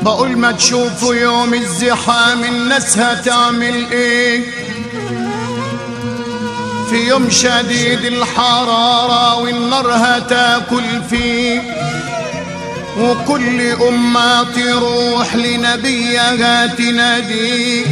بقول ما تشوفوا يوم الزحام الناس هتعمل ايه في يوم شديد الحرارة والنار هتاكل فيه وكل أمة تروح لنبيها تناديه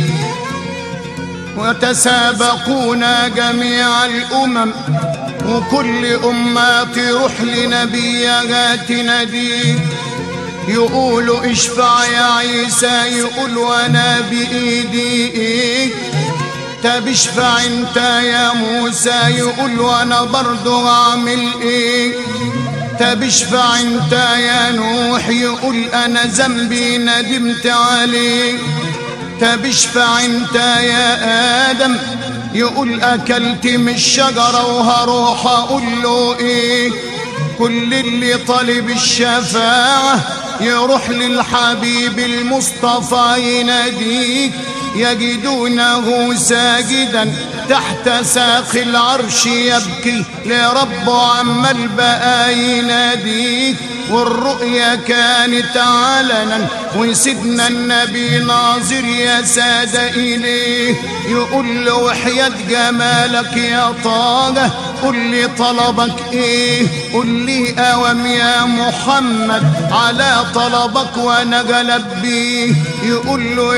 وتسابقون جميع الأمم وكل أمة تروح لنبيها تناديه يقولوا اشفع يا عيسى يقول وانا بايدي ايه طب اشفع انت يا موسى يقول وانا برضو اعمل ايه طب اشفع انت يا نوح يقول انا ذنبي ندمت عليه طب اشفع انت يا ادم يقول اكلت من الشجره وهروح اقول له ايه كل اللي طالب الشفاعه يروح للحبيب المصطفى يناديك يجدونه ساجدا تحت ساق العرش يبكي لربه عمال بقى يناديك والرؤيا كانت علنا وسيدنا النبي ناظر يا سادة إليه يقول له وحياة جمالك يا طه قل لي طلبك ايه قل لي اوام يا محمد على طلبك وانا قلب بيه يقول له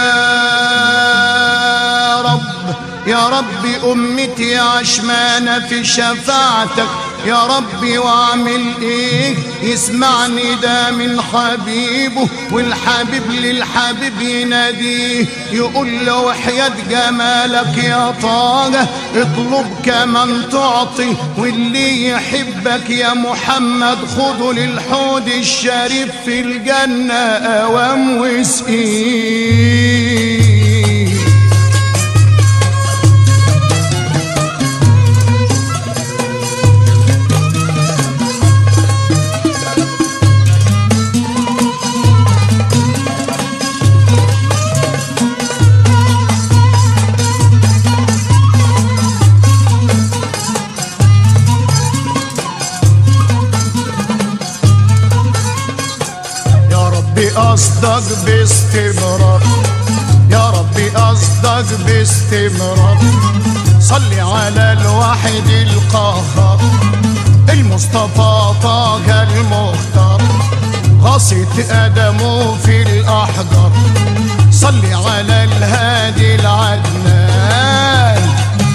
يا رب يا رب امتي عشمانة في شفاعتك يا ربي واعمل ايه يسمعني ده من حبيبه والحبيب للحبيب يناديه يقول له وحياة جمالك يا طه اطلب كمان تعطي واللي يحبك يا محمد خده للحوض الشريف في الجنة اوام وسقيه يا ربي قصدك باستمرار يا ربي قصدك باستمرار صلي على الواحد القهار المصطفى طه المختار غصت ادمه في الاحجار صلي على الهادي العدنان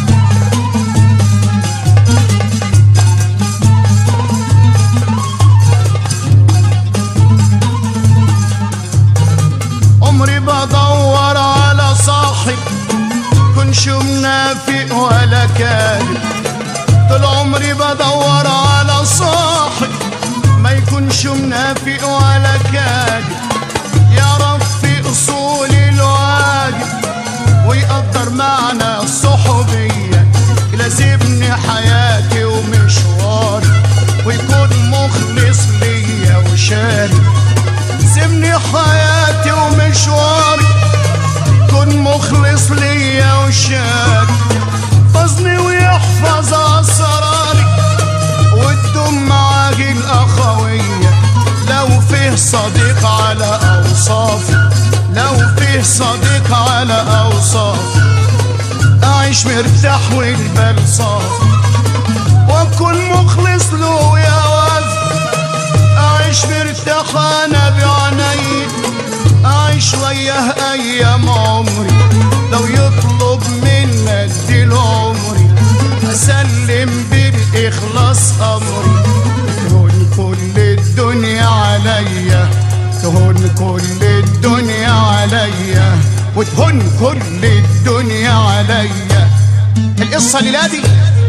عمري بدور على صاحب كنش منافق ولا كاذب طول عمري بدور على صاحب ما يكونش منافق ولا كاذب يعرف في اصول الواجب ويقدر معنى الصحوبية يلازمني حياتي ومشواري ويكون مخلص ليا وشاري سيبني حياتي ومشواري كن مخلص ليا وشاري حفظني ويحفظ اسراري وتدوم معاك الاخويه لو فيه صديق على اوصافي لو فيه صديق على اوصافي اعيش مرتاح والبال صافي واكون مخلص له يا وفي أعيش مرتاح أنا بعيني أعيش وياه أيام عمري لو يطلب مني أديله عمري أسلم بالإخلاص أمري تهون كل الدنيا عليا تهون كل الدنيا عليا وتهون كل الدنيا عليا القصة الليلة دي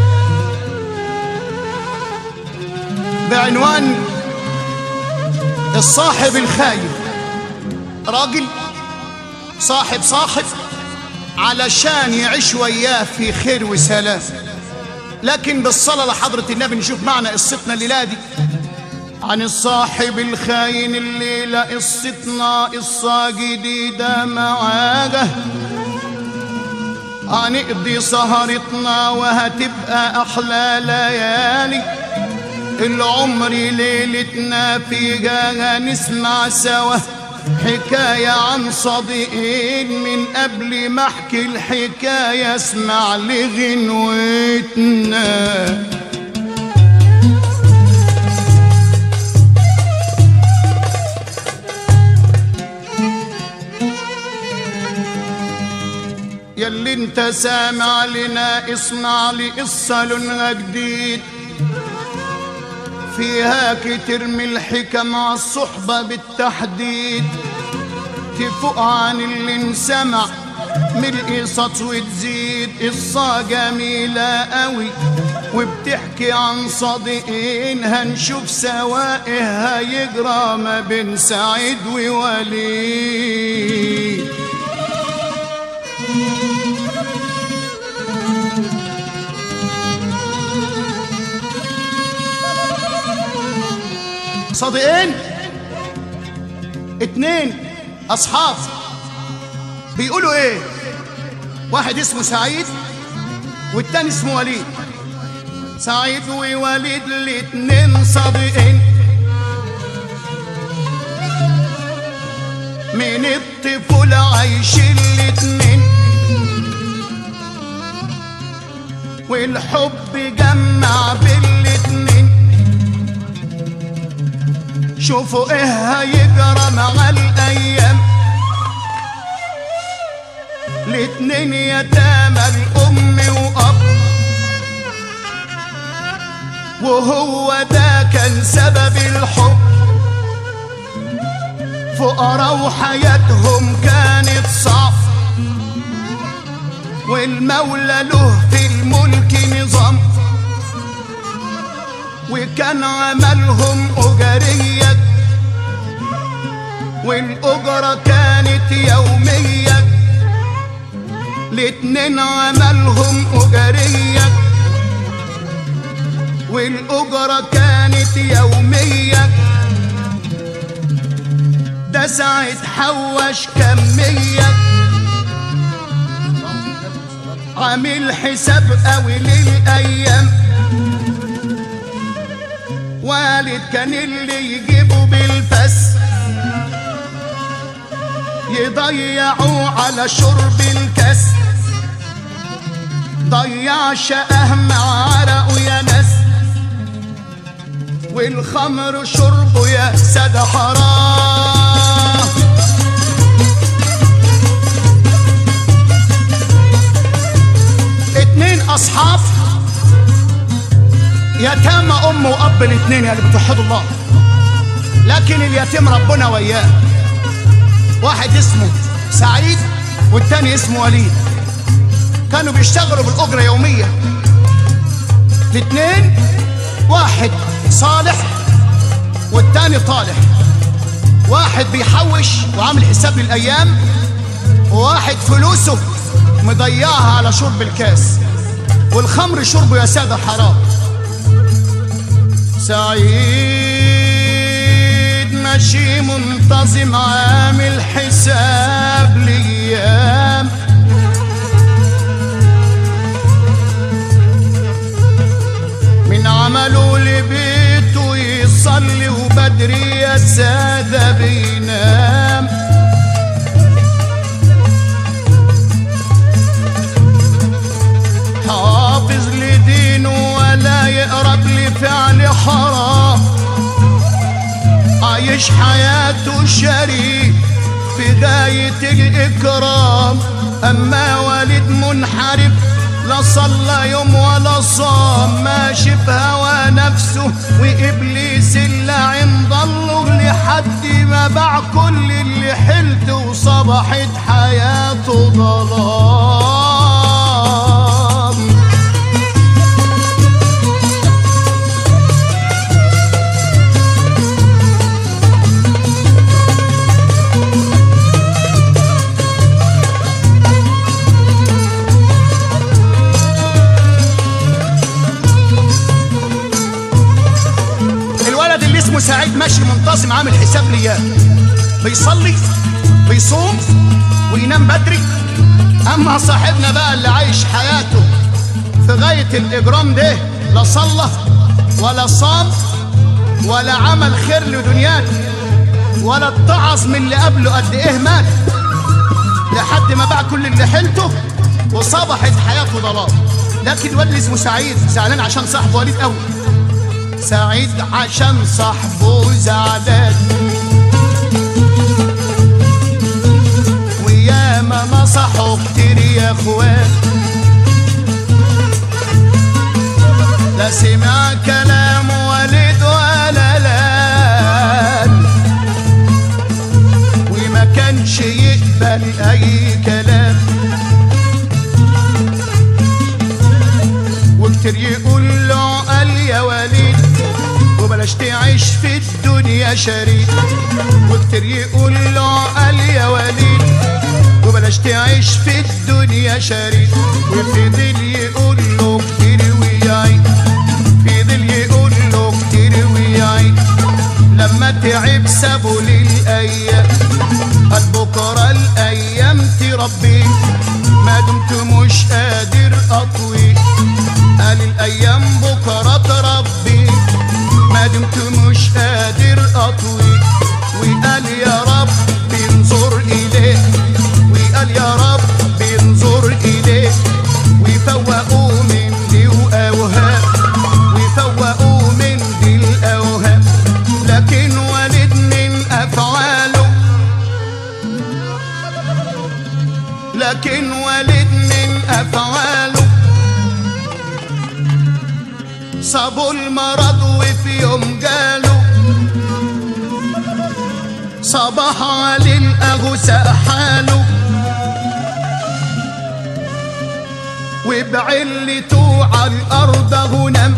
بعنوان الصاحب الخاين راجل صاحب صاحب علشان يعيش وياه في خير وسلام لكن بالصلاة لحضرة النبي نشوف معنى قصتنا الليلة دي عن الصاحب الخاين الليلة قصتنا قصة جديدة معاجه هنقضي سهرتنا وهتبقى أحلى ليالي العمر ليلتنا فيها هنسمع سوا حكاية عن صديقين من قبل ما احكي الحكاية اسمع لغنوتنا ياللي انت سامع لنا اسمع لي قصة لونها جديد فيها كتير من الحكم على الصحبة بالتحديد تفوق عن اللي انسمع من القصص وتزيد قصة جميلة قوي وبتحكي عن صديقين هنشوف سوا ايه هيجرى ما بين سعيد ووليد صديقين اتنين اصحاب بيقولوا ايه واحد اسمه سعيد والتاني اسمه وليد سعيد ووليد الاتنين صديقين من الطفولة عايشين الاتنين والحب جمع بالاتنين شوفوا ايه هيجرى مع الايام الاتنين يتامى الام واب وهو ده كان سبب الحب فقراء وحياتهم كانت صعب والمولى له في الملك نظام وكان عملهم أجرية والأجرة كانت يومية الاتنين عملهم أجرية والأجرة كانت يومية ده ساعة حوش كمية عامل حساب قوي للأيام والد كان اللي يجيبه بالفس يضيعوا على شرب الكاس ضيع شقه مع عرقه يا ناس والخمر شربه يا سادة حرام اتنين اصحاب يتامى ام واب الاثنين يعني بتوحدوا الله لكن اليتيم ربنا وياه واحد اسمه سعيد والتاني اسمه وليد كانوا بيشتغلوا بالاجره يوميه الاثنين واحد صالح والتاني طالح واحد بيحوش وعامل حساب للايام وواحد فلوسه مضيعها على شرب الكاس والخمر شربه يا ساده حرام سعيد ماشي منتظم عامل حساب ليام من عمله لبيته يصلي وبدري يا سادة بينام حافظ لدينه ولا يقرب لفعل حرام عايش حياته شريف في غاية الإكرام أما والد منحرف لا صلى يوم ولا صام ماشي في هوى نفسه وإبليس اللي عند الله لحد ما باع كل اللي حلته وصبحت حياته ظلام الولد اللي اسمه سعيد ماشي منتظم عامل حساب لياه بيصلي بيصوم وينام بدري اما صاحبنا بقى اللي عايش حياته في غاية الاجرام ده لا صلى ولا صام ولا عمل خير لدنياته ولا اتعظ من اللي قبله قد ايه مات لحد ما باع كل اللي حيلته وصبحت حياته ضلال لكن الواد اللي اسمه سعيد زعلان عشان صاحبه وليد قوي سعيد عشان صاحبه زعلان وياما نصحوا كتير يا اخوان لا سمع كلام والد ولا لان وما كانش يقبل اي كلام وكتير يقول له قال يا وليد وبلاش تعيش في الدنيا شريك وكتير يقول له قال يا وليد وبلاش تعيش في الدنيا شريك وفضل يقول له كتير ويعيد فضل يقول له كتير ويعيد لما تعب سابه للايام قال بكره الايام تربي ما دمت مش قادر اطوي قال الايام بكره تربي ما دمت مش قادر اطوي وقال يا رب انظر اليه وقال يا رب انظر اليه وفوقوا من دي واوهام وفوقوا من دي الاوهام لكن والد من افعاله لكن والد من افعاله صابوا المرض وفي يوم جاله صباح علي الأغوس حاله وبعلته على الأرض هنم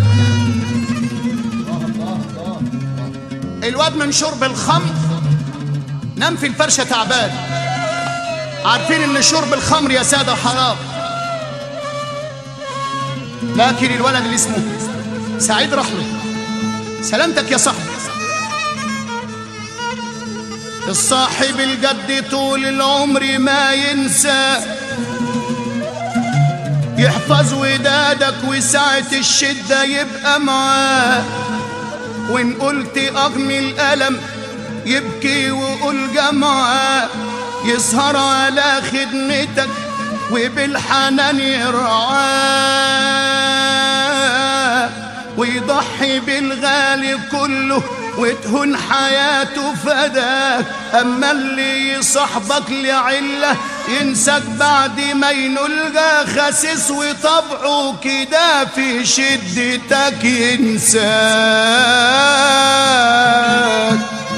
الواد من شرب الخمر نام في الفرشة تعبان عارفين ان شرب الخمر يا سادة حرام لكن الولد اللي اسمه سعيد رحمة سلامتك يا صاحبي الصاحب الجد طول العمر ما ينسى يحفظ ودادك وساعة الشدة يبقى معاه وإن قلت أغني الألم يبكي وقول جمعاه يسهر على خدمتك وبالحنان يرعاه ويضحي بالغالي كله وتهون حياته فداك اما اللي يصاحبك لعله ينساك بعد ما ينلقى خسيس وطبعه كده في شدتك ينساك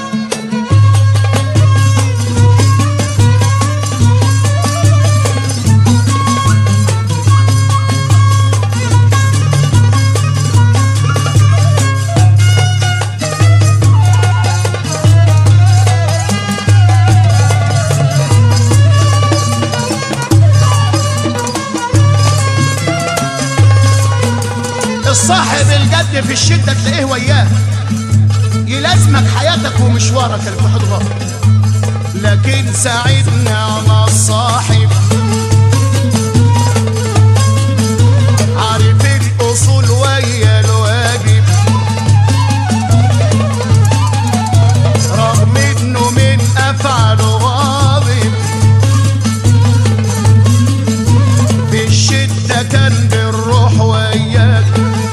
الصاحب الجد في الشدة تلاقيه وياه يلازمك حياتك ومشوارك اللي في حضرها لكن ساعدنا على الصاحب عارف الأصول ويا الواجب رغم انه من افعاله غاضب في الشدة كان بالروح وياك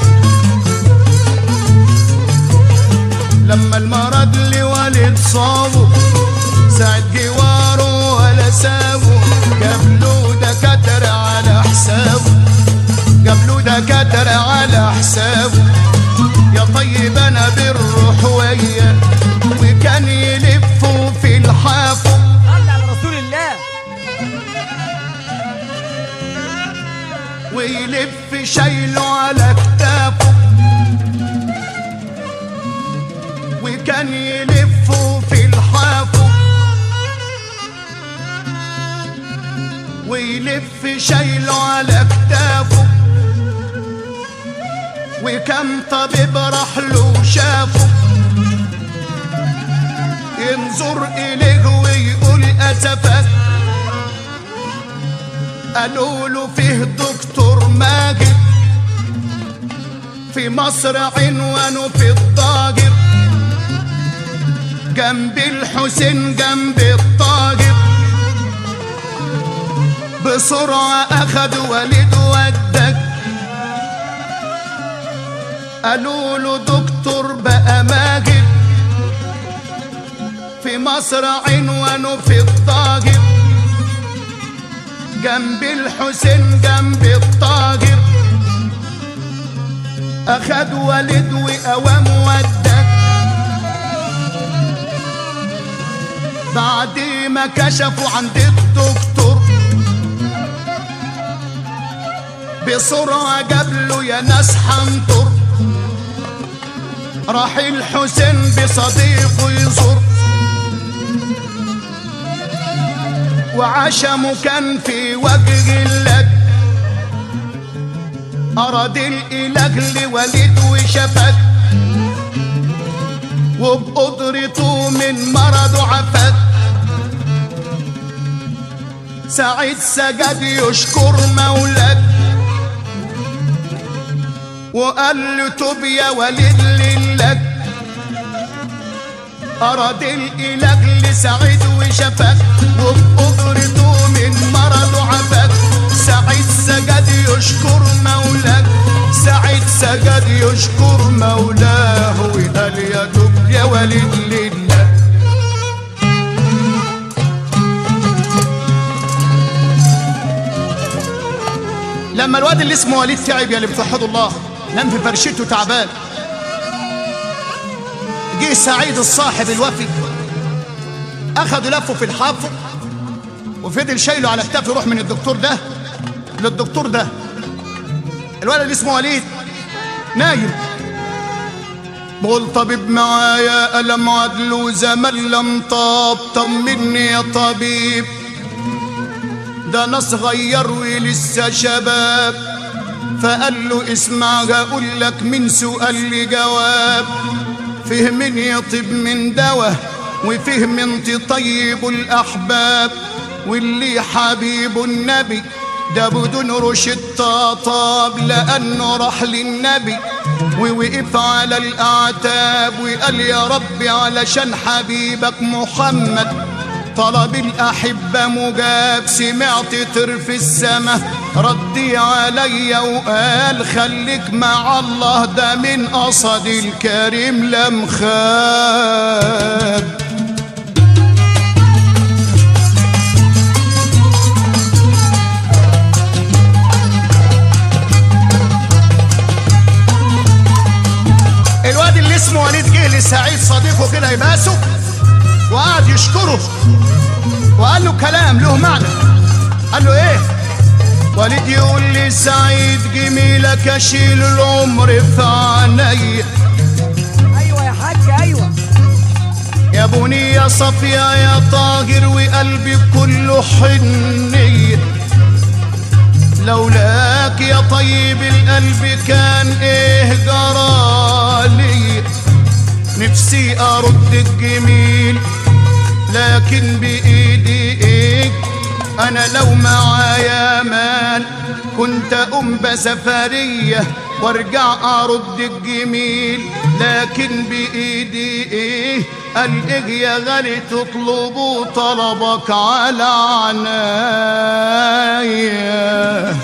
لما المرض لوالد صابه ساعد جواره ولا سابه جاب له دكاترة على حسابه جاب له دكاترة على حسابه يا طيب انا بالروح وياه وكان يلفوا في الحافه صل على رسول الله ويلف شايله على كتافه وكان يلف في الحافه ويلف شايله على كتافه وكم طبيب راح له وشافه ينظر إليه ويقول أسفك قالوا له فيه دكتور ماجد في مصر عنوانه في الضاجر جنب الحسين جنب الطاهر بسرعة أخد وليد ودك قالوا له دكتور بقى ماجد في مصر عنوانه في الطاهر جنب الحسين جنب الطاهر أخد ولد وقوام ودك بعد ما كشفوا عند الدكتور بسرعة جاب له يا ناس حنطر راح الحسين بصديقه يزور وعشمه كان في وجه اللك أراد الإله لوليد وشفك وبقدرته من مرضه عفك سعيد سجد يشكر مولاك وقال له توب يا وليد لله أراد الإله لسعيد وشفك وبقدرته من مرضه عفك سعيد سجد يشكر مولاك سعيد سجد يشكر مولاه وقال يا توب يا وليد لله لما الواد اللي اسمه وليد تعب يا اللي بتوحدوا الله نام في فرشته تعبان جه سعيد الصاحب الوفي اخدوا لفه في الحافظ وفضل شايله على كتافه يروح من الدكتور ده للدكتور ده الولد اللي اسمه وليد نايم بقول طبيب معايا ألم عدل وزمن لم طاب طمني يا طبيب ده انا صغير ولسه شباب فقال له اسمع هقول لك من سؤال لجواب فيه من يطيب من دواء وفيه من تطيب الاحباب واللي حبيب النبي ده بدون رشدة طاب لأنه راح للنبي ووقف على الأعتاب وقال يا ربي علشان حبيبك محمد طلب الأحبة مجاب سمعت طرف السما ردي عليا وقال خليك مع الله ده من قصد الكريم لم خاب الواد اللي اسمه وليد جه لسعيد صديقه كده يباسه وقعد يشكره وقال له كلام له معنى قال له ايه وليد يقول لي سعيد جميلك اشيل العمر في عينيا ايوه يا حاج ايوه يا بني يا صفية يا طاهر وقلبي كله حنية لولاك يا طيب القلب كان ايه جرالي نفسي ارد الجميل لكن بايدي ايه انا لو معايا مال كنت اقوم بسفريه وارجع ارد الجميل لكن بايدي ايه قال ايه يا غالي تطلبوا طلبك على عنايا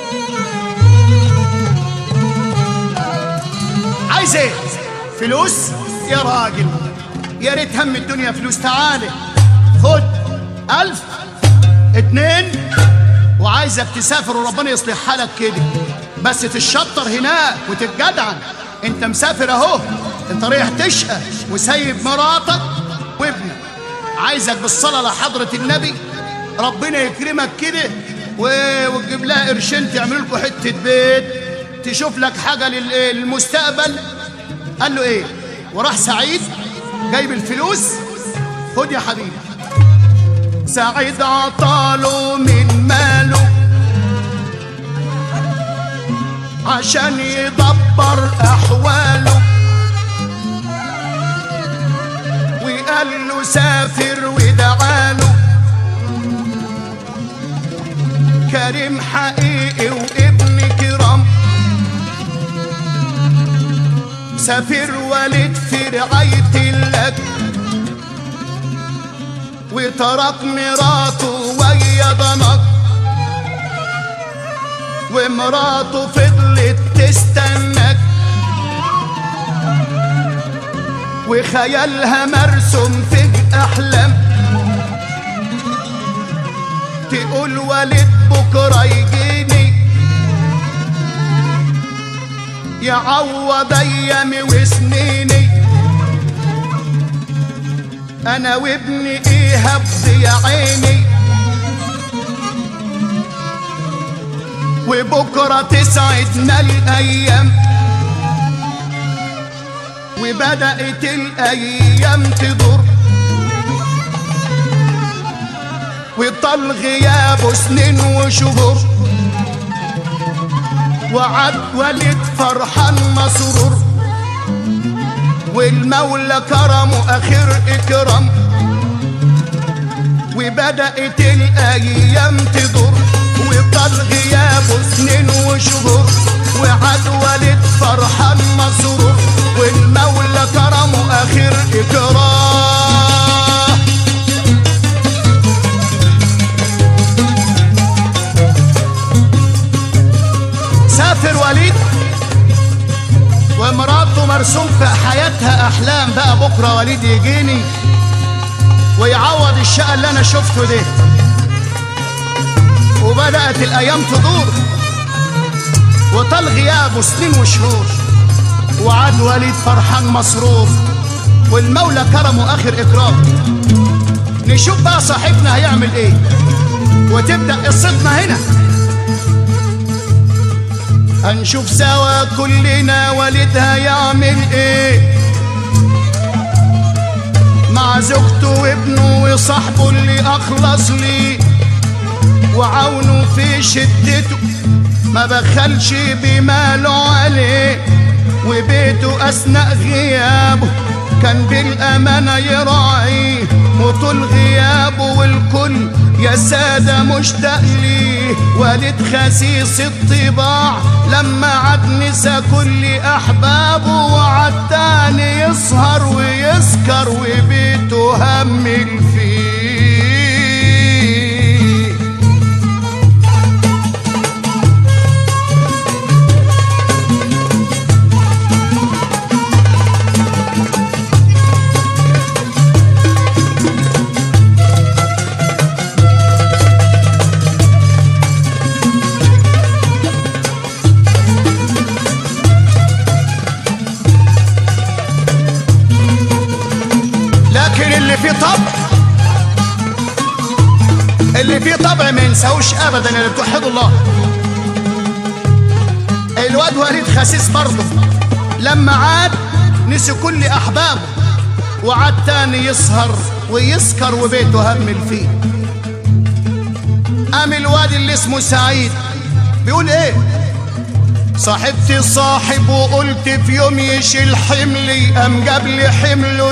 عايز ايه فلوس يا راجل يا ريت هم الدنيا فلوس تعالى خد ألف اتنين وعايزك تسافر وربنا يصلح حالك كده بس تشطر هناك وتتجدعن انت مسافر اهو انت رايح تشقى وسايب مراتك وابنك عايزك بالصلاة لحضرة النبي ربنا يكرمك كده و- وتجيب لها قرشين تعمل لكم حتة بيت تشوف لك حاجة لل- للمستقبل قال له ايه وراح سعيد جايب الفلوس خد يا حبيبي سعيد عطاله من ماله عشان يدبر احواله وقال له سافر ودعاله كريم حقيقي وابن كرام سافر ولد في رعاية لك وترك مراته ويا ضنك ومراته فضلت تستنك وخيالها مرسوم في احلام تقول والد بكره يجيني يعوض ايامي وسنيني انا وابني ايه هبض يا عيني وبكره تسعدنا الايام وبدات الايام تدور وطال غيابه سنين وشهور وعد ولد فرحان مسرور والمولى كرمه اخر اكرام وبدات الايام تدور وطال غيابه سنين وشهور وعد ولد فرحان مسرور والمولى كرمه اخر اكرام سافر وليد ومراته مرسوم في حياتها احلام بقى بكره وليد يجيني ويعوض الشقه اللي انا شفته ده وبدات الايام تدور وطال غيابه سنين وشهور وعاد وليد فرحان مسرور والمولى كرمه اخر اكرام نشوف بقى صاحبنا هيعمل ايه وتبدا قصتنا هنا هنشوف سوا كلنا والدها يعمل ايه مع زوجته وابنه وصاحبه اللي اخلص ليه وعاونه في شدته ما بخلش بماله عليه وبيته اثناء غيابه كان بالامانه يراعيه وطول غيابه والكل يا سادة مشتاق ليه والد خسيس الطباع لما عاد نسى كل أحبابه وعد تاني يسهر ويسكر وبيته همل فيه لكن اللي فيه طبع اللي فيه طبع ما ينساوش ابدا اللي بتوحد الله الواد وليد خسيس برضه لما عاد نسي كل احبابه وعاد تاني يسهر ويسكر وبيته همل فيه قام الواد اللي اسمه سعيد بيقول ايه صاحبتي صاحب وقلت في يوم يشيل حملي قام جاب لي حمله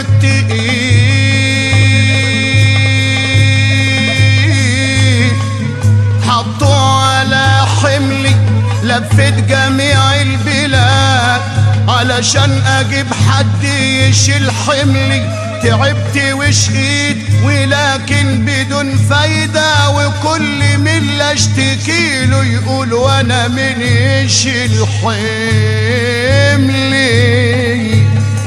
التقيل حطوه على حملي لفت جميع البلاد علشان اجيب حد يشيل حملي تعبت وشقيت ولكن بدون فايدة وكل من اللي اشتكي له يقول وانا من يشيل حملي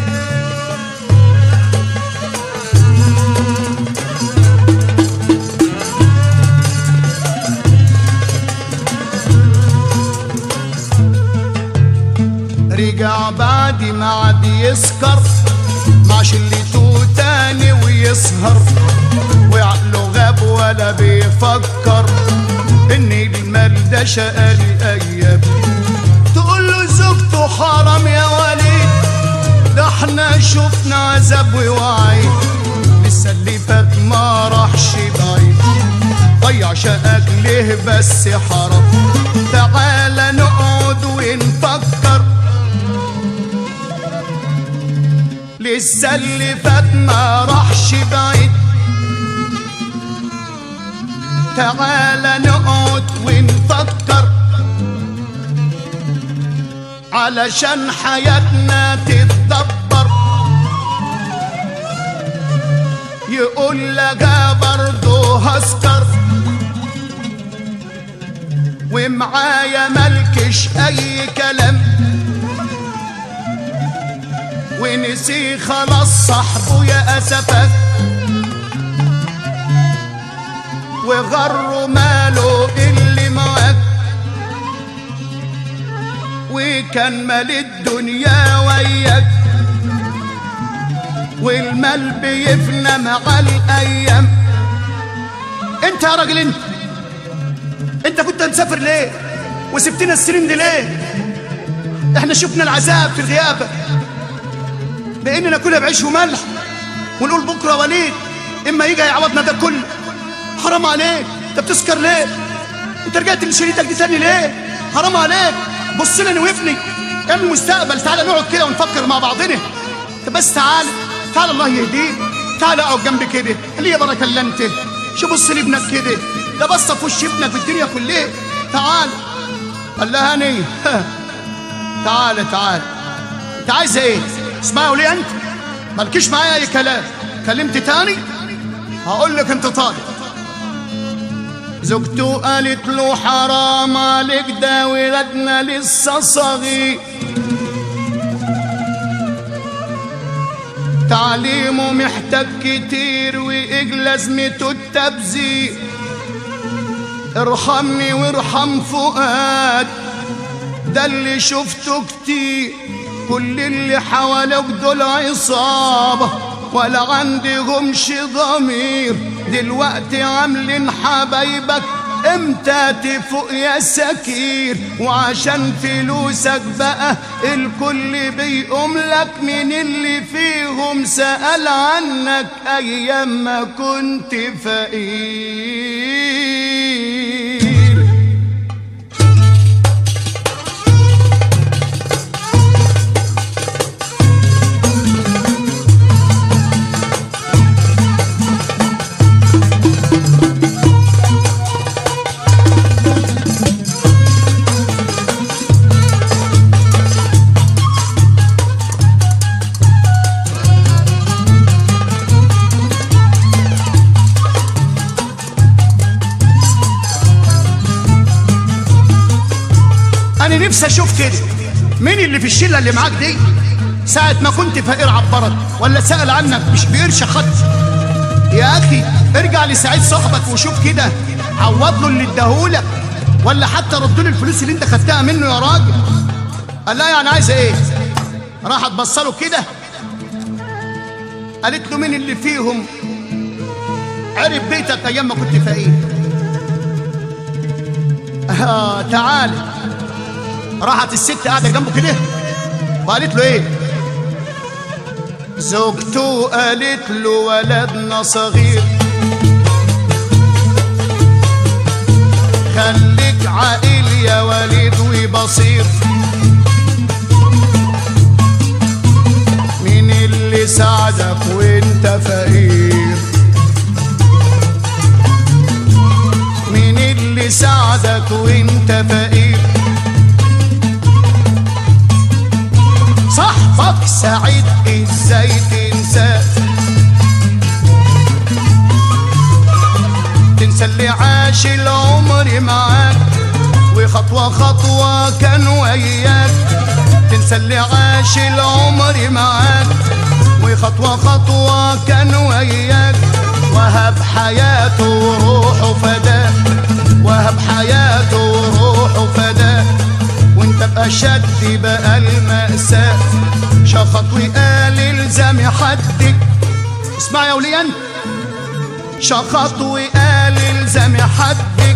رجع بعد ما عاد يسكر مع شلته تاني ويسهر وعقله غاب ولا بيفكر ان المال ده شقالي ايام تقول له زوجته حرام يا وليد ده احنا شفنا عذاب ووعيد لسه اللي فات ما راحش بعيد ضيع شقاك ليه بس حرام تعالى نقعد ونفكر لسه اللي فات ما راحش بعيد تعالى نقعد ونفكر علشان حياتنا تتدبر يقول لك برضه هسكر ومعايا ملكش اي كلام ونسي خلاص صاحبه يا اسفك وغروا ماله اللي معاك وكان مال الدنيا وياك والمال بيفنى مع الايام انت يا راجل انت انت كنت مسافر ليه وسبتنا السنين دي ليه احنا شفنا العذاب في الغيابه باننا كنا بعيش وملح ونقول بكره وليد اما يجي يعوضنا ده كله حرام عليك انت بتسكر ليه انت رجعت لشريتك دي تاني ليه حرام عليك بص لي وقفني اعمل المستقبل تعالى نقعد كده ونفكر مع بعضنا انت بس تعالى تعالى الله يهديك تعالى اقعد جنبي كده ليه بركه الا انت شو بص لابنك كده ده بص في وش ابنك في الدنيا كلها تعال قال لها هاني تعالى تعالى انت عايز ايه اسمعوا لي انت مالكيش معايا اي كلام كلمت تاني هقول لك انت طالب زوجته قالت له حرام عليك ده ولادنا لسه صغير تعليمه محتاج كتير وايه لازمته التبذير ارحمني وارحم فؤاد ده اللي شفته كتير كل اللي حواليك دول عصابة ولا عندهمش ضمير دلوقتي عاملين حبايبك امتى تفوق يا سكير وعشان فلوسك بقى الكل بيقوم لك من اللي فيهم سأل عنك ايام ما كنت فقير انا نفسي اشوف كده مين اللي في الشله اللي معاك دي ساعة ما كنت فقير عبرك ولا سأل عنك مش بقرش خط يا اخي ارجع لسعيد صاحبك وشوف كده عوض له اللي اداهولك ولا حتى رد له الفلوس اللي انت خدتها منه يا راجل قال لا يعني عايزه ايه راحت بصله كده قالت له مين اللي فيهم عرف بيتك ايام ما كنت فقير آه تعالى راحت الست قاعده جنبه كده وقالت له ايه زوجته قالت له ولدنا صغير خليك عاقل يا وليد وبصير مين اللي ساعدك وانت فقير مين اللي ساعدك وانت فقير صاحبك سعيد ازاي تنساه تنسى اللي عاش العمر معاك وخطوة خطوة كان وياك تنسى اللي عاش العمر معاك وخطوة خطوة كان وياك وهب حياته وروحه فداك وهب حياته وروحه فداك وانت بأشد بقى المأساة شخط وقال الزم حدك اسمع يا وليان شخط وقال الزم حدك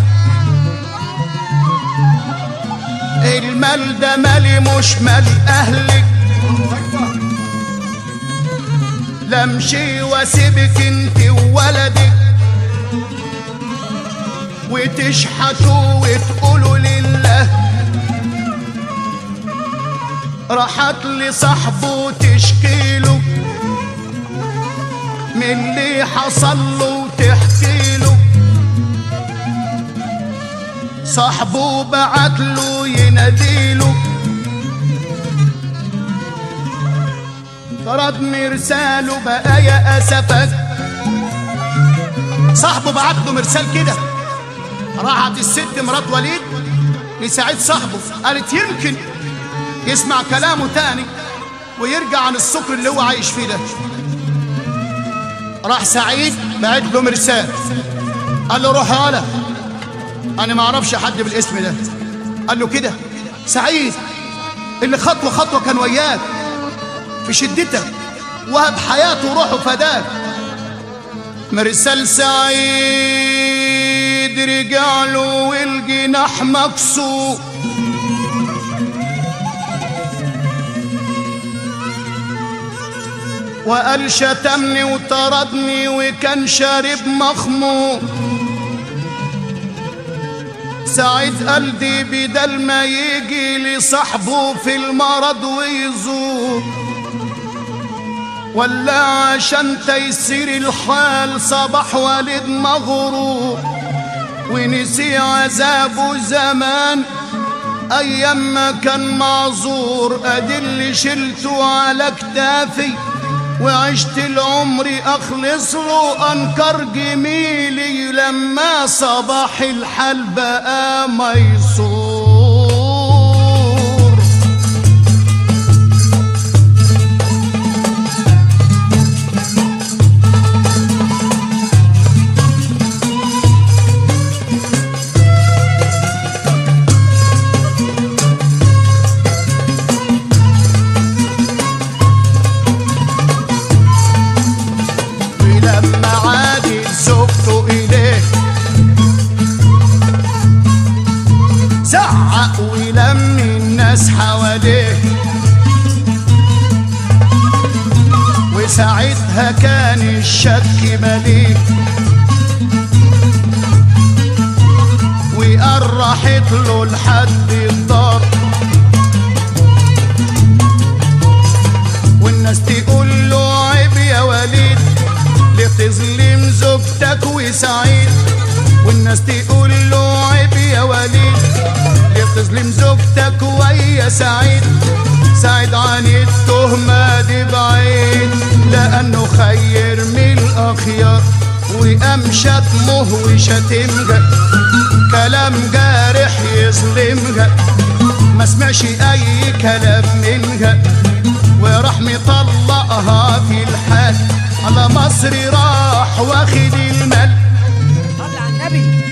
المال ده مالي مش مال اهلك لمشي واسيبك انت وولدك وتشحتوا وتقولوا لله راحت لصاحبه تشكيله من اللي حصل له وتحكي له صاحبه بعت له يناديله فرد مرساله بقى يا اسفك صاحبه بعت له مرسال كده راحت الست مرات وليد لسعيد صاحبه قالت يمكن يسمع كلامه تاني ويرجع عن السكر اللي هو عايش فيه ده راح سعيد بعت له مرسال قال له روح يالا انا ما اعرفش حد بالاسم ده قال له كده سعيد اللي خطوه خطوه كان وياك في شدتك وهب حياته وروحه فداك مرسال سعيد رجع له والجناح مكسور وقال شتمني وطردني وكان شارب مخمور سعيد قلبي بدل ما يجي لصاحبه في المرض ويزور ولا عشان تيسير الحال صباح والد مغرور ونسي عذابه زمان ايام ما كان معذور ادي اللي شلته على كتافي وعشت العمر اخلص له انكر جميلي لما صباح الحال بقى ميسور ولما عادت زوجته إليه زعق ولم الناس حواليه وساعتها كان الشك مليك وقرحت له لحد الدار والناس تقول له عيب يا وليد ليه تظلم زوجتك وسعيد والناس تقول له عيب يا وليد ليه تظلم زوجتك ويا سعيد سعيد عن التهمة دي بعيد لأنه خير من الأخيار وقام شتمه وشتمها كلام جارح يظلمها ما سمعش أي كلام منها وراح مطلقها في الحال على مصر راح واخد المال صلي على النبي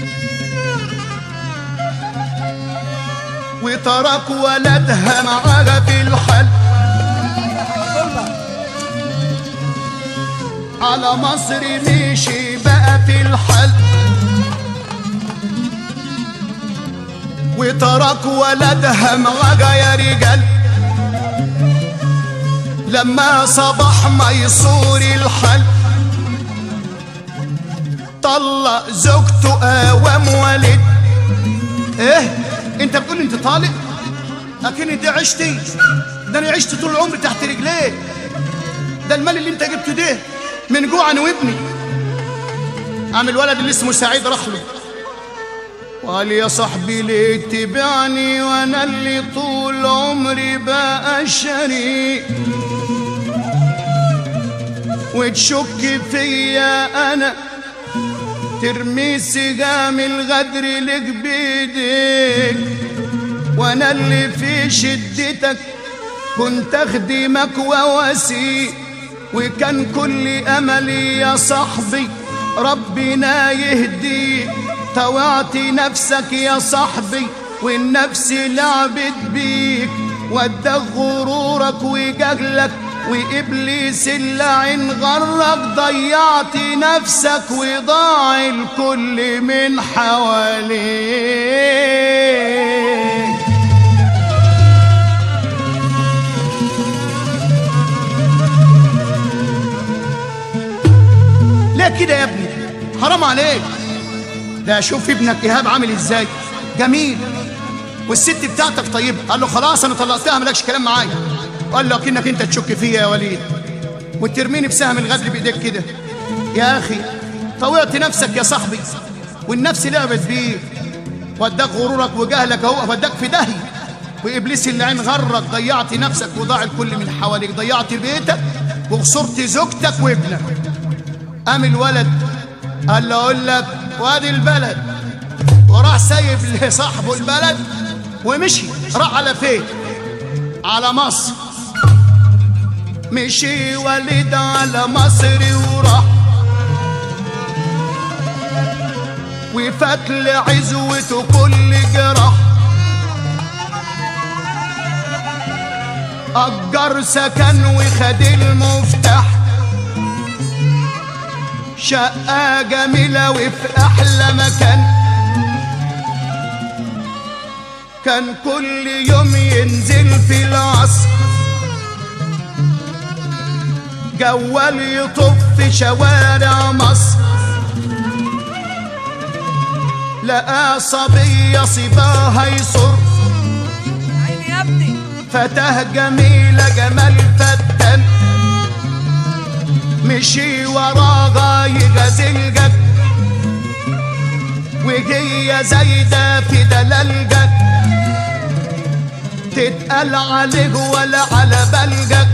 وترك ولدها معاها في الحال الله على مصر مشي بقى في الحال وترك ولدها معاها يا رجال لما صبح ميسور الحال طلق زوجته قوام ولد ايه انت بتقول انت طالق لكن انت عشتي ده انا عشت طول عمري تحت رجليك ده المال اللي انت جبته ده من جوع انا وابني قام الولد اللي اسمه سعيد راح له وقال يا صاحبي ليه تبعني وانا اللي طول عمري بقى شريك وتشك فيا انا ترمي سجام الغدر لك بايديك وانا اللي في شدتك كنت اخدمك وواسيك وكان كل املي يا صاحبي ربنا يهديك طوعت نفسك يا صاحبي والنفس لعبت بيك وداك غرورك وجهلك وابليس اللعين غرك ضيعت نفسك وضاع الكل من حواليك ليه كده يا ابني حرام عليك ده شوف ابنك ايهاب عامل ازاي جميل والست بتاعتك طيبه قال له خلاص انا طلقتها مالكش كلام معايا قال له اكنك انت تشك فيا يا وليد وترميني بسهم الغدر بايديك كده يا اخي طوعت نفسك يا صاحبي والنفس لعبت بيك وداك غرورك وجهلك اهو وداك في داهيه وابليس اللي عين غرك ضيعت نفسك وضاع الكل من حواليك ضيعت بيتك وخسرت زوجتك وابنك قام الولد قال له اقول لك وادي البلد وراح سايب لصاحبه البلد ومشي راح على فين على مصر مشي ولد على مصر وراح وفات لعزوته كل جراح أجر سكن وخد المفتاح شقة جميلة وفي أحلى مكان كان كل يوم ينزل في العصر جوال يطف في شوارع مصر لقى صبية صباها يصر عيني يا ابني فتاه جميلة جمال فتان مشي وراها يغازل جد وهي زايدة في دلال جد تتقال عليه ولا على بلجد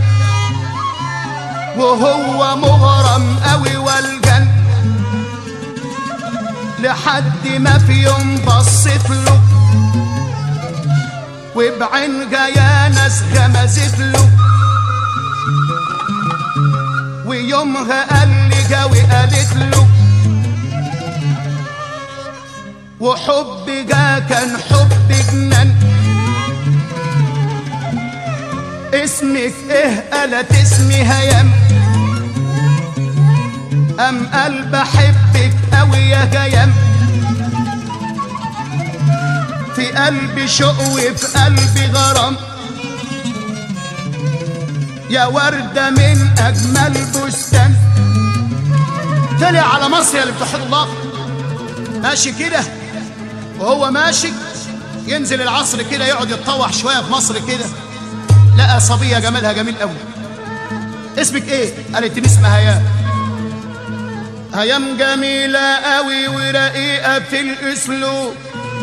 وهو مغرم قوي والجن لحد ما في يوم بصت له وبعينها يا ناس غمزت له ويومها قال لي وقالت له وحبها كان حب جنان اسمك ايه قالت اسمي هيام ام قال بحبك قوي يا هيام في قلبي شوق وفي قلبي غرام يا وردة من أجمل بستان طلع على مصر يا اللي بتوحد الله ماشي كده وهو ماشي ينزل العصر كده يقعد يتطوح شوية في مصر كده لقى صبية جمالها جميل قوي اسمك ايه؟ قالت لي اسمها هيام هيام جميلة قوي ورقيقة في الأسلوب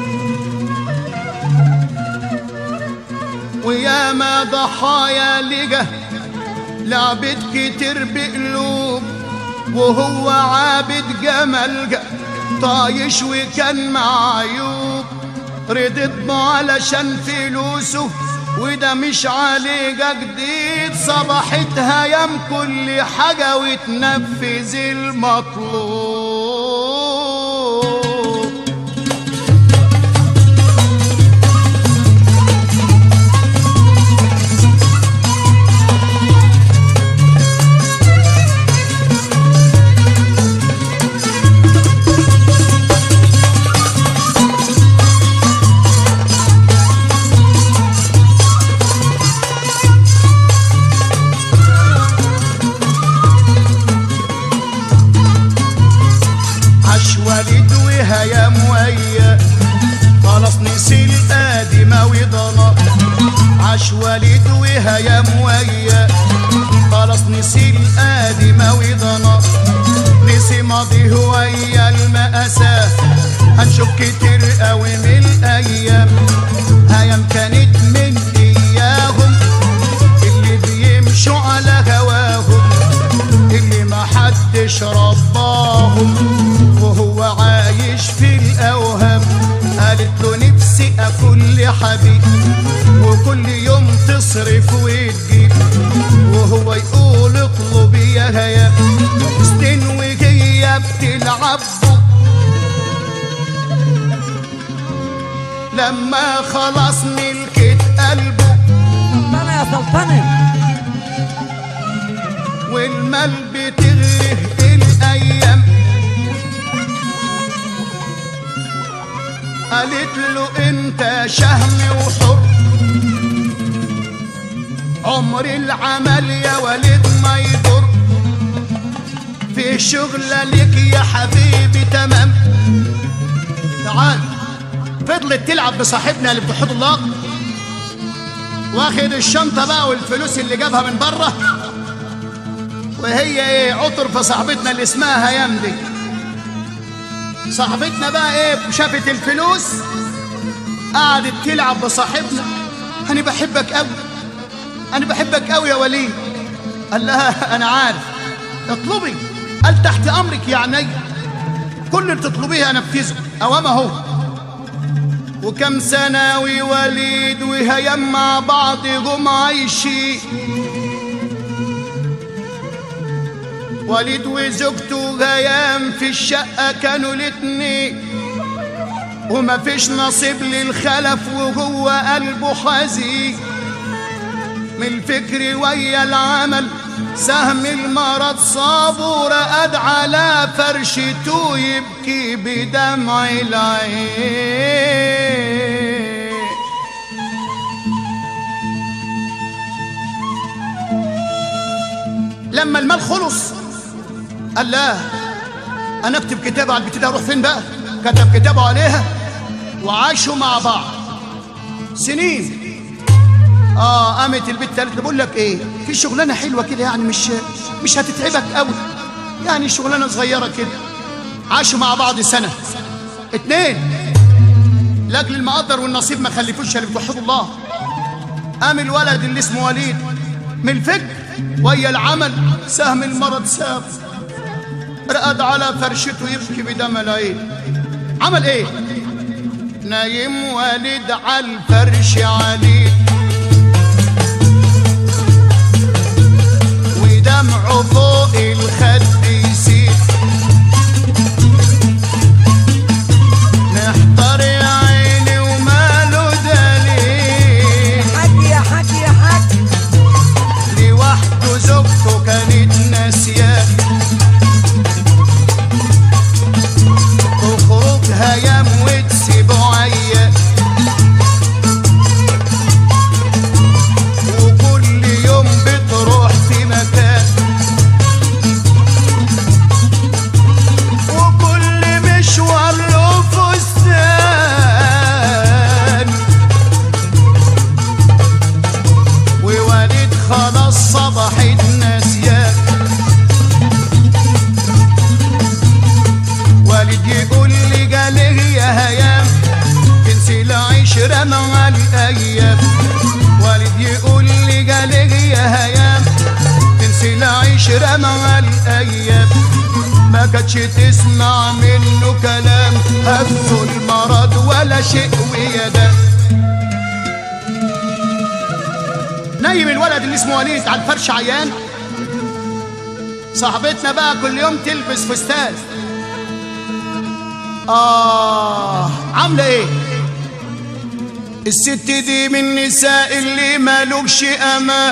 وياما ضحايا لجه لعبت كتير بقلوب وهو عابد جمال طايش وكان معيوب رضيت به علشان فلوسه وده مش عليه جديد صبحت هيام كل حاجة وتنفذ المطلوب عاش والد وهيام ويا خلاص نسي القادمة وضنا عاش والد وهيام ويا خلاص نسي القادمة وضنا نسي ماضيه ويا المأساة هنشوف كتير قوي من الأيام هيام كانت من إياهم اللي بيمشوا على هواهم اللي ما حدش رباهم وهو عايش في الأوهام قالت له نفسي أكل حبيب وكل يوم تصرف وتجيب وهو يقول اطلب يا هيا سنين وهي بتلعب لما خلاص ملكت قلبه سلطنة يا سلطنة والمال بتغره الايام قالت له انت شهم وحر عمر العمل يا ولد ما يضر في شغلة لك يا حبيبي تمام تعال فضلت تلعب بصاحبنا اللي بتحط الله واخد الشنطة بقى والفلوس اللي جابها من بره وهي ايه عطر في صاحبتنا اللي اسمها هيام دي صاحبتنا بقى ايه شافت الفلوس قعدت تلعب بصاحبنا انا بحبك قوي انا بحبك قوي يا وليد قال لها انا عارف اطلبي قال تحت امرك يا عيني كل اللي تطلبيه انفذه اوام اهو وكم سنة ووليد وهيام مع بعض جم عايشين وليد وزوجته هيام في الشقة كانوا الاتنين وما فيش نصيب للخلف وهو قلبه حزين من الفكر ويا العمل سهم المرض صابه رقد على فرشته يبكي بدمع العين لما المال خلص قال لا انا اكتب كتابه على البتاع اروح فين بقى كتب كتابه عليها وعاشوا مع بعض سنين اه قامت البت قالت له بقول لك ايه في شغلانه حلوه كده يعني مش مش هتتعبك قوي يعني شغلانه صغيره كده عاشوا مع بعض سنه اتنين لاجل المقدر والنصيب ما خلفوش اللي بتوحدوا الله قام الولد اللي اسمه وليد من الفكر ويا العمل سهم المرض ساب رقد على فرشته يبكي بدم العين عمل ايه نايم والد على الفرش عليه ودمعه فوق الخد يسيل محتار يا عيني وماله دليل حاج يا حاج يا حاج لوحده زوجته كانت ناسياه تخرج هيام وتسيبه عيان وكل يوم بتروح في مكان وكل مشوار له فستان ووالد خلاص صبحت ناسياه والد يقول لي قال يا هيام تنسي العشرة مع الأيام والد يقول لي قال يا هيام تنسي العشرة مع الأيام ما كانتش تسمع منه كلام هفه المرض ولا شيء ويدا نايم الولد اللي اسمه وليد على الفرش عيان صاحبتنا بقى كل يوم تلبس فستان آه عاملة إيه؟ الست دي من النساء اللي مالوكش أمان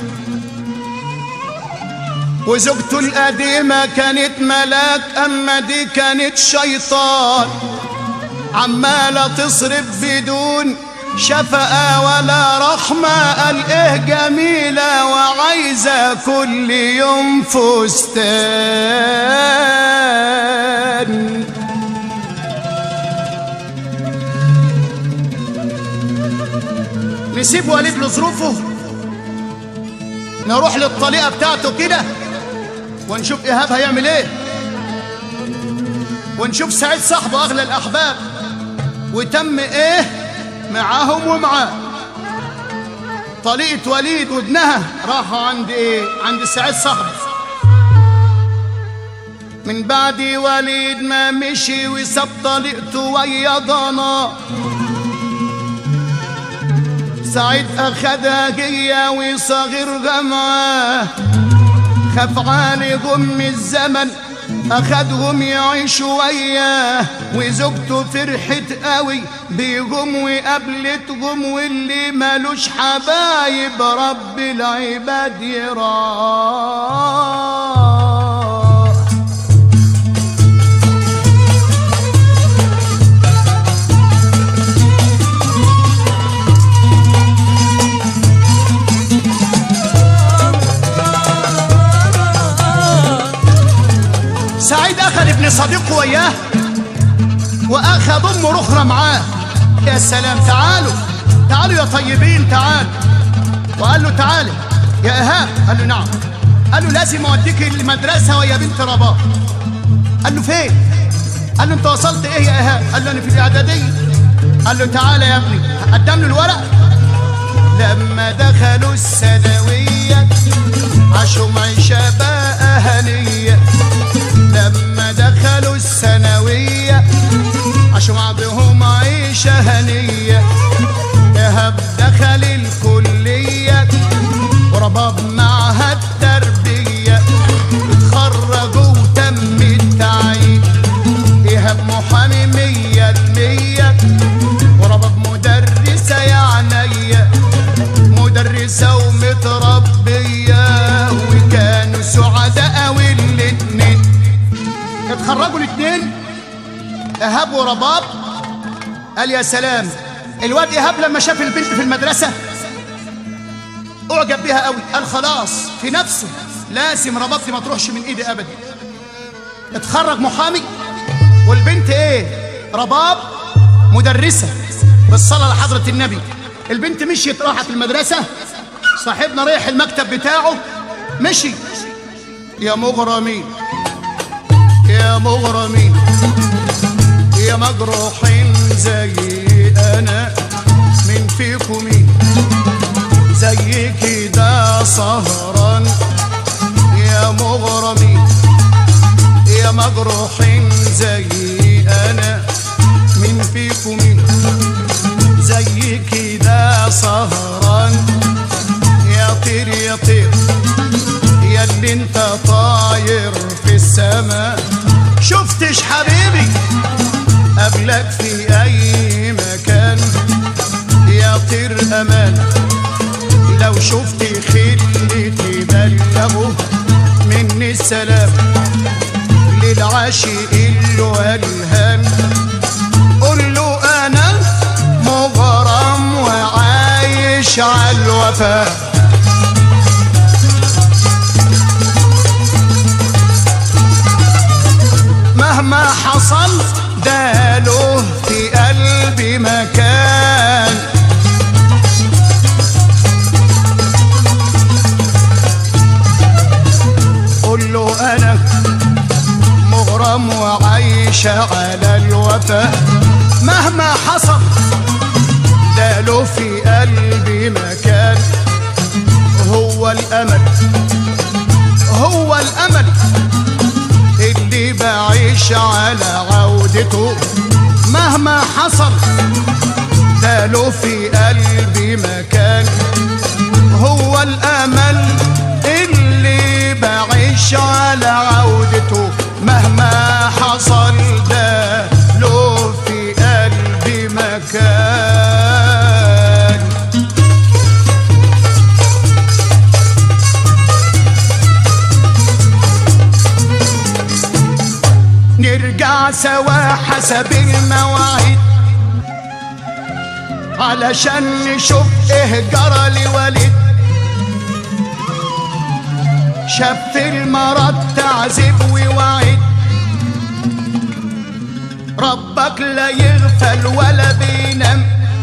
وزوجته القديمة كانت ملاك أما دي كانت شيطان عمالة تصرف بدون شفقة ولا رحمة قال إيه جميلة وعايزة كل يوم فستان نسيب وليد لظروفه نروح للطليقة بتاعته كده ونشوف إيهاب هيعمل إيه ونشوف سعيد صاحبه أغلى الأحباب وتم إيه معاهم ومعاه طليقة وليد وابنها راحوا عند إيه عند سعيد صاحبه من بعد وليد ما مشي وساب طليقته ويا ضنا سعيد أخدها جية وصغيرها معاه خاف عليهم الزمن أخدهم يعيشوا وياه وزوجته فرحت قوي بيهم وقابلتهم واللي مالوش حبايب رب العباد يراه سعيد أخذ ابن صديقه وياه وأخذ أمه أخرى معاه يا سلام تعالوا تعالوا يا طيبين تعالوا وقال له تعالى يا إيهاب قال له نعم قال له لازم أوديك المدرسة ويا بنت رباب قال له فين؟ قال له أنت وصلت إيه يا إيهاب؟ قال له أنا في الإعدادية قال له تعالى يا ابني قدم له الورق لما دخلوا الثانوية عاشوا معيشة بقى هنية لما دخلوا الثانوية اتخرجوا الاثنين ايهاب ورباب قال يا سلام الواد ايهاب لما شاف البنت في المدرسه اعجب بها قوي قال خلاص في نفسه لازم رباب دي ما تروحش من ايدي ابدا اتخرج محامي والبنت ايه رباب مدرسه بالصلاه لحضره النبي البنت مشيت راحت المدرسه صاحبنا رايح المكتب بتاعه مشي يا مغرمين يا مغرمين يا مجروحين زي انا من فيكم مين زي كده سهران يا مغرمين يا مجروحين زي انا من فيكم مين زي كده سهران يا طير يا طير يا اللي انت طاير في السماء شفتش حبيبي قبلك في اي مكان يا طير امان لو شفت خلتي بلغه مني السلام للعاشق الولهان قول له انا مغرم وعايش على الوفاء مهما حصل ده له في قلبي مكان قول له انا مغرم وعايش على الوفاء مهما حصل ده له في قلبي مكان هو الامل هو الامل اللي بعيش على عودته مهما حصل ده له في قلبي مكان هو الامل اللي بعيش على عودته مهما حصل ده له في قلبي مكان نرجع سوا حسب المواعيد علشان نشوف ايه جرى لوليد شاف في المرض تعذيب ووعيد ربك لا يغفل ولا بينام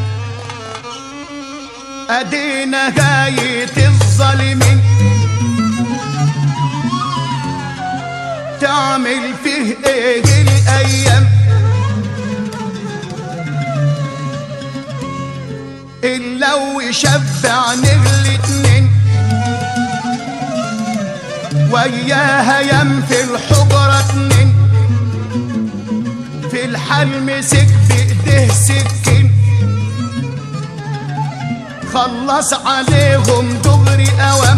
ادينا غاية الظالمين تعمل فيه ايه الايام الا ويشبع نغلي اتنين وياها يم في الحجرة اتنين في الحال مسك بايديه سكين خلص عليهم دغري اوام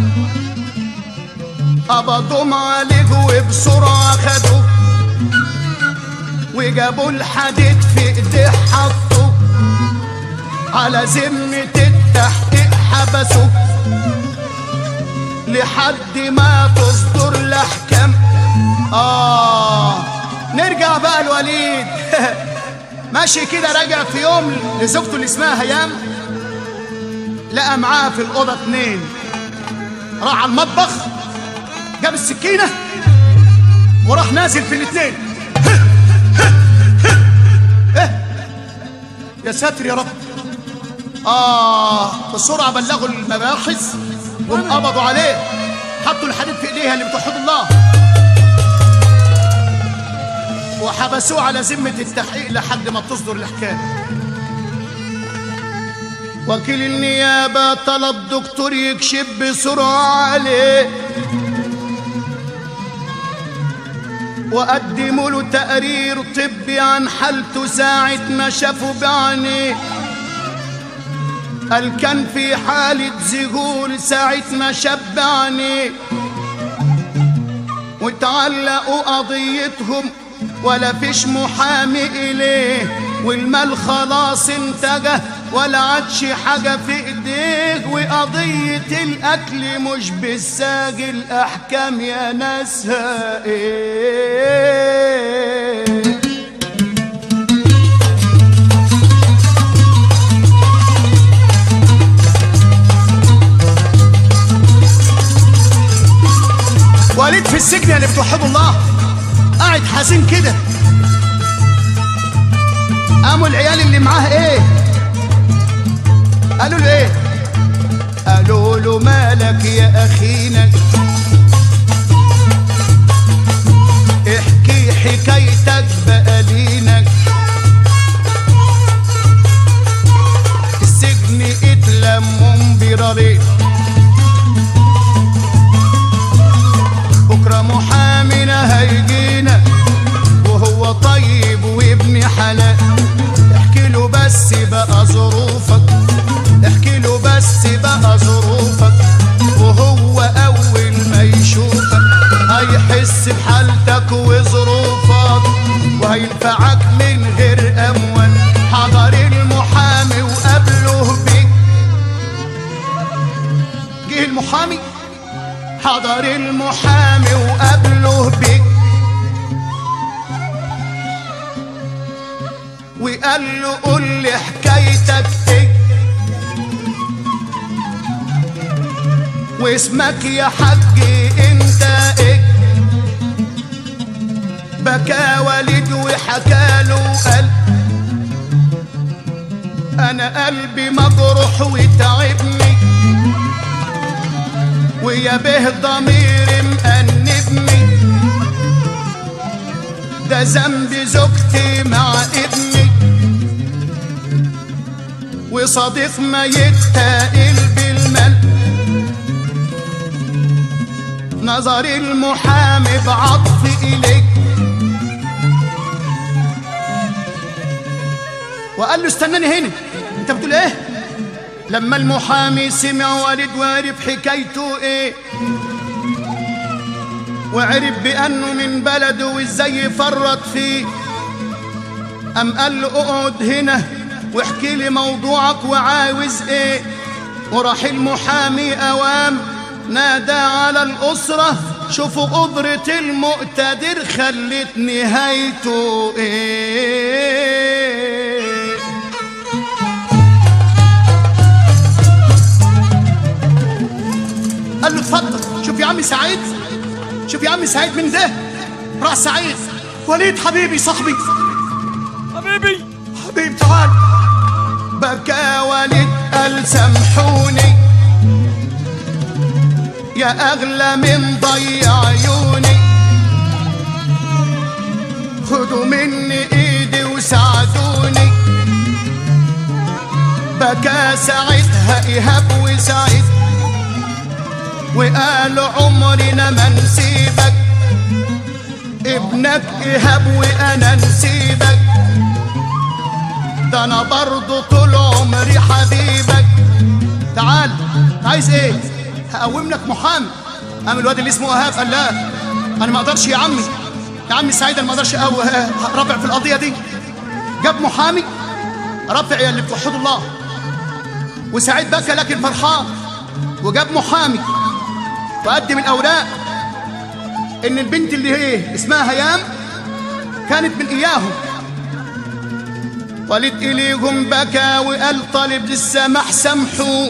قبضوا عليه وبسرعة خدوا وجابوا الحديد في ايديه حطوا على ذمة التحقيق حبسوا لحد ما تصدر الاحكام اه نرجع بقى الوليد ماشي كده راجع في يوم لزوجته اللي اسمها هيام لقى معاه في الاوضه اتنين راح على المطبخ جاب السكينه وراح نازل في الاتنين إيه؟ يا ساتر يا رب اه بسرعه بلغوا المباحث وانقبضوا عليه حطوا الحديد في ايديها اللي بتوحد الله وحبسوه على ذمة التحقيق لحد ما تصدر الحكاية وكيل النيابة طلب دكتور يكشف بسرعة عليه وقدموا له تقرير طبي عن حالته ساعة ما شافوا بعينيه قال كان في حالة ذهول ساعة ما شاب عينيه وتعلقوا قضيتهم ولا فيش محامي إليه والمال خلاص انتجه ولا عادش حاجة في ايديه وقضية الأكل مش بالساجل أحكام يا ناسها ايه اللي بتوحدوا الله قاعد حزين كده قاموا العيال اللي معاه ايه قالوا له ايه قالوا له مالك يا اخينا احكي حكايتك بقى لينا السجن اتلموا برارين بكره محامينا هيجينا وهو طيب وابن حلال احكي له بس بقى ظروفك احكي له بس بقى ظروفك وهو اول ما يشوفك هيحس بحالتك وظروفك وهينفعك من غير اموال حضر المحامي وقابله بيك جه المحامي حضر المحامي وقابله بيك وقال له قول لي حكايتك ايه واسمك يا حجي انت ايه بكى والد وحكى له قال انا قلبي مجروح وتعبني ويا به ضميري مأنبني ده ذنب زوجتي مع ابني وصديق ما يتقل بالمال نظر المحامي بعطف إليك وقال له استناني هنا انت بتقول ايه لما المحامي سمع والد وعرف حكايته ايه وعرف بانه من بلده وازاي يفرط فيه قام قال له اقعد هنا واحكي لي موضوعك وعاوز ايه وراح المحامي اوام نادى على الاسره شوفوا قدرة المقتدر خلت نهايته ايه قال له اتفضل شوف يا عم سعيد شوف يا عم سعيد من ده راح سعيد وليد حبيبي صاحبي حبيبي حبيب تعال بكى وليد قال سامحوني يا اغلى من ضي عيوني خدوا مني ايدي وساعدوني بكى ساعتها ايهاب وسعيد وقالوا عمرنا ما نسيبك ابنك ايهاب وانا نسيبك ده انا برضه طول عمري حبيبك تعال عايز ايه هقوم لك محامي قام الواد اللي اسمه ايهاب قال لا انا ما اقدرش يا عمي يا عمي سعيد انا ما اقدرش أو رافع في القضيه دي جاب محامي رفع يا اللي بتوحدوا الله وسعيد بكى لكن فرحان وجاب محامي وقدم الاوراق ان البنت اللي هي اسمها هيام كانت من اياهم ولد اليهم بكى وقال طالب للسماح سامحوا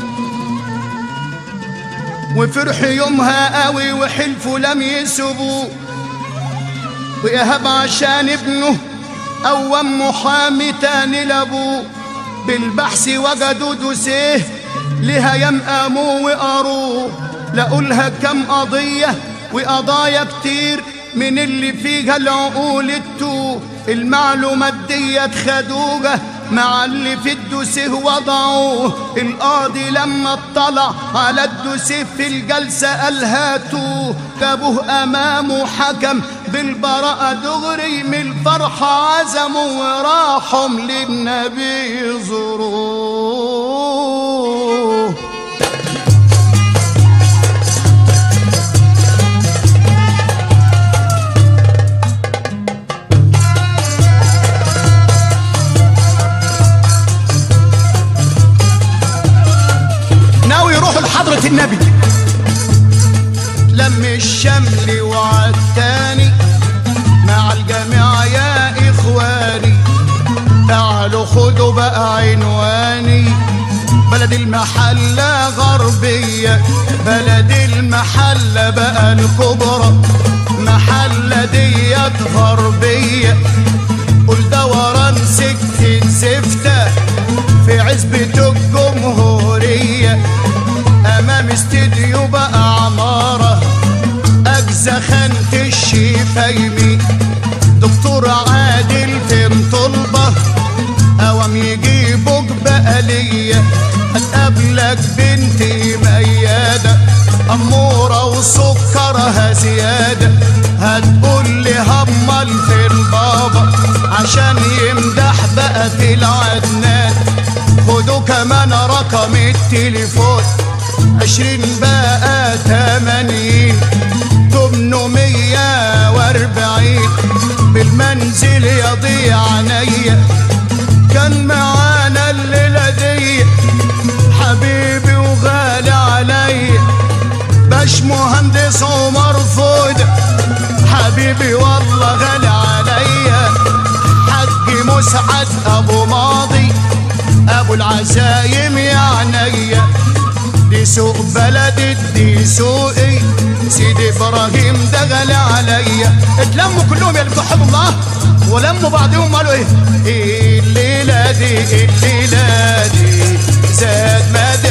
وفرح يومها قوي وحلفوا لم يسبوا وإيهاب عشان ابنه قوم محامي تاني لابوه بالبحث وجدوا دوسيه لها يمقاموا وقروه لقولها كم قضية وقضايا كتير من اللي فيها العقول التوه المعلومات ديت خدوجة مع اللي في الدوسيه وضعوه القاضي لما اطلع على الدوسيه في الجلسة قال هاتوه جابوه أمامه حكم بالبراءة دغري من الفرحة عزموا وراحهم للنبي يزوروه ناوي يروحوا لحضرة النبي لم الشمل وعالتاني مع الجميع يا إخواني تعالوا خدوا بقى عنواني بلد المحلة غربية بلد المحلة بقى الكبرى بلد غربية قول دوران سكة زفتة في عزبة الجمهورية أمام استديو بقى عمارة أجزى خانة الشفايمي دكتور عادل فين طلبة أوام يجيبوك بقلية هتقابلك بنتي ميادة أمورة وسكرها زيادة هتقول لي همال فين بابا عشان يمدح بقى في العدنان خدوا كمان رقم التليفون عشرين بقى تمانين تمنمية واربعين بالمنزل يضيع عينيا كان معانا الليلة دي حبيبي وغالي عليا باش مهندس عمر فود حبيبي والله غالي عليا حج مسعد ابو ماضي ابو العزايم يا عينيا دي سوق بلدي دي سوقي سيدي ابراهيم ده غالي عليا اتلموا كلهم يا اللي بتحبوا الله ولموا بعضهم قالوا ايه الليله دي الليله دي زاد ما